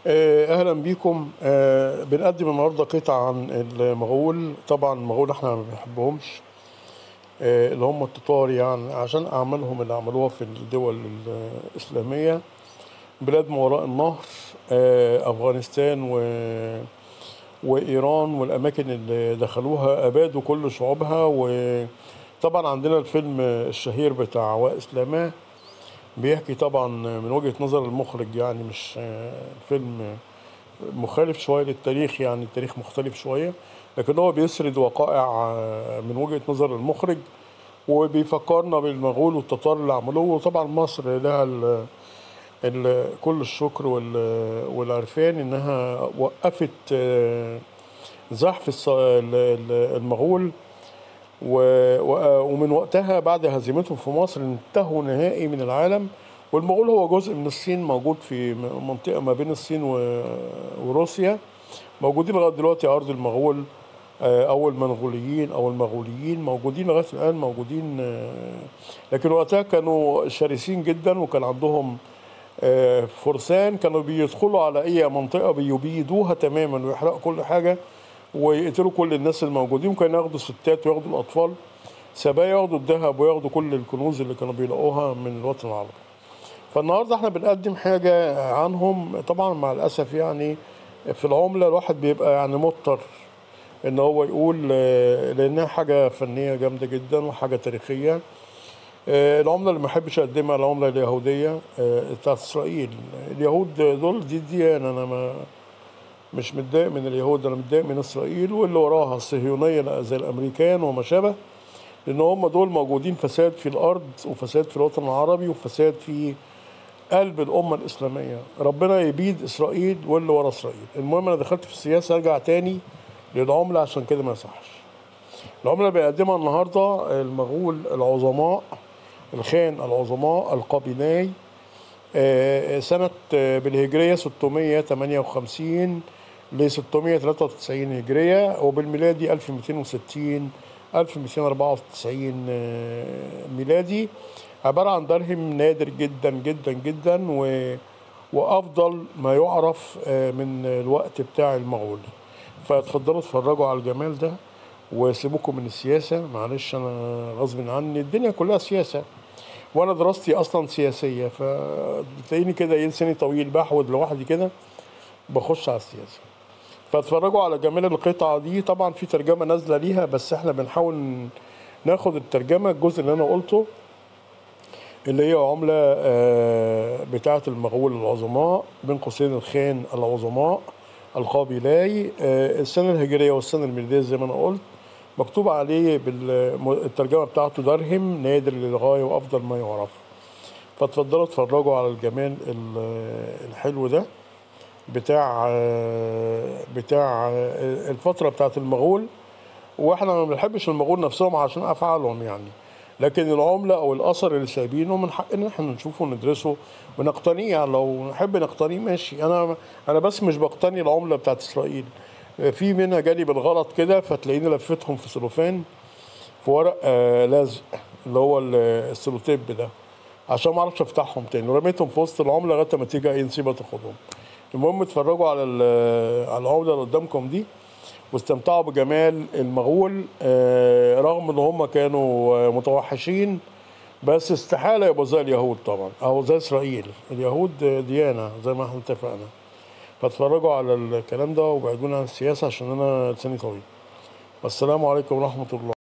آه، اهلا بيكم آه، بنقدم النهارده قطعه عن المغول طبعا المغول احنا ما بنحبهمش آه، اللي هم التتار يعني عشان اعمالهم اللي عملوها في الدول الاسلاميه بلاد ما وراء النهر آه، افغانستان و وايران والاماكن اللي دخلوها ابادوا كل شعوبها وطبعا عندنا الفيلم الشهير بتاع عواء اسلاماه بيحكي طبعا من وجهة نظر المخرج يعني مش آه، فيلم مخالف شوية للتاريخ يعني التاريخ مختلف شوية لكن هو بيسرد وقائع آه، من وجهة نظر المخرج وبيفكرنا بالمغول والتتار اللي عملوه وطبعا مصر لها ال- ال- كل الشكر وال- والعرفان انها وقفت آه، زحف الص- ال- ال- المغول و- و- ومن وقتها بعد هزيمتهم في مصر انتهوا نهائي من العالم والمغول هو جزء من الصين موجود في م- منطقة ما بين الصين و- وروسيا موجودين لغاية دلوقتي أرض المغول آه، أو المنغوليين أو المغوليين موجودين لغاية الآن موجودين آه، لكن وقتها كانوا شرسين جدا وكان عندهم آه، فرسان كانوا بيدخلوا على أي منطقة بيبيدوها تماما ويحرقوا كل حاجة ويقتلوا كل الناس الموجودين وكانوا ياخدوا الستات وياخدوا الأطفال سبايا ياخدوا الذهب وياخدوا كل الكنوز اللي كانوا بيلاقوها من الوطن العربي فالنهارده احنا بنقدم حاجة عنهم طبعا مع الأسف يعني في العملة الواحد بيبقى يعني مضطر ان هو يقول آه، لانها حاجة فنية جامدة جدا وحاجة تاريخية آه، العملة اللي ما احبش اقدمها العملة اليهودية آه، بتاعت اسرائيل اليهود دول دي ديانة انا ما مش متضايق من اليهود انا متضايق من اسرائيل واللي وراها الصهيونية زي الامريكان وما شابه لان هم دول موجودين فساد في الارض وفساد في الوطن العربي وفساد في قلب الامه الاسلاميه ربنا يبيد اسرائيل واللي ورا اسرائيل المهم انا دخلت في السياسه ارجع تاني للعمله عشان كده ما يصحش العمله اللي بيقدمها النهارده المغول العظماء الخان العظماء القابيناي آه، سنة آه، بالهجرية 658 ل 693 هجرية وبالميلادي 1260 1294 آه، ميلادي عبارة عن درهم نادر جدا جدا جدا و وأفضل ما يعرف آه، من الوقت بتاع المغول فاتفضلوا اتفرجوا على الجمال ده وسيبوكم من السياسة معلش أنا غصب عني الدنيا كلها سياسة وانا دراستي اصلا سياسيه فتلاقيني كده ايه لساني طويل بحود لوحدي كده بخش على السياسه فاتفرجوا على جمال القطعه دي طبعا في ترجمه نازله ليها بس احنا بنحاول ناخد الترجمه الجزء اللي انا قلته اللي هي عمله آه، بتاعه المغول العظماء بين قوسين الخان العظماء القابيلاي آه، السنه الهجريه والسنه الميلاديه زي ما انا قلت مكتوب عليه بالترجمه بتاعته درهم نادر للغايه وافضل ما يعرف فاتفضلوا اتفرجوا على الجمال ال- الحلو ده بتاع بتاع الفتره بتاعت المغول واحنا ما بنحبش المغول نفسهم عشان افعالهم يعني لكن العمله او الاثر اللي سايبينه من حقنا احنا نشوفه وندرسه ونقتنيه يعني لو نحب نقتنيه ماشي انا انا بس مش بقتني العمله بتاعت اسرائيل في منها جالي بالغلط كده فتلاقيني لفتهم في سلوفان في ورق آه لازق اللي هو ال- السلوتيب ده عشان ما اعرفش افتحهم تاني ورميتهم في وسط العمله لغايه ما تيجي اي نسيبه تاخدهم المهم اتفرجوا على ال- على العمله اللي قدامكم دي واستمتعوا بجمال المغول آه، رغم ان هم كانوا آه، متوحشين بس استحاله يبقوا زي اليهود طبعا او زي اسرائيل اليهود آه، ديانه زي ما احنا اتفقنا فاتفرجوا على الكلام ده وابعدونا عن السياسه عشان انا لساني طويل والسلام عليكم ورحمه الله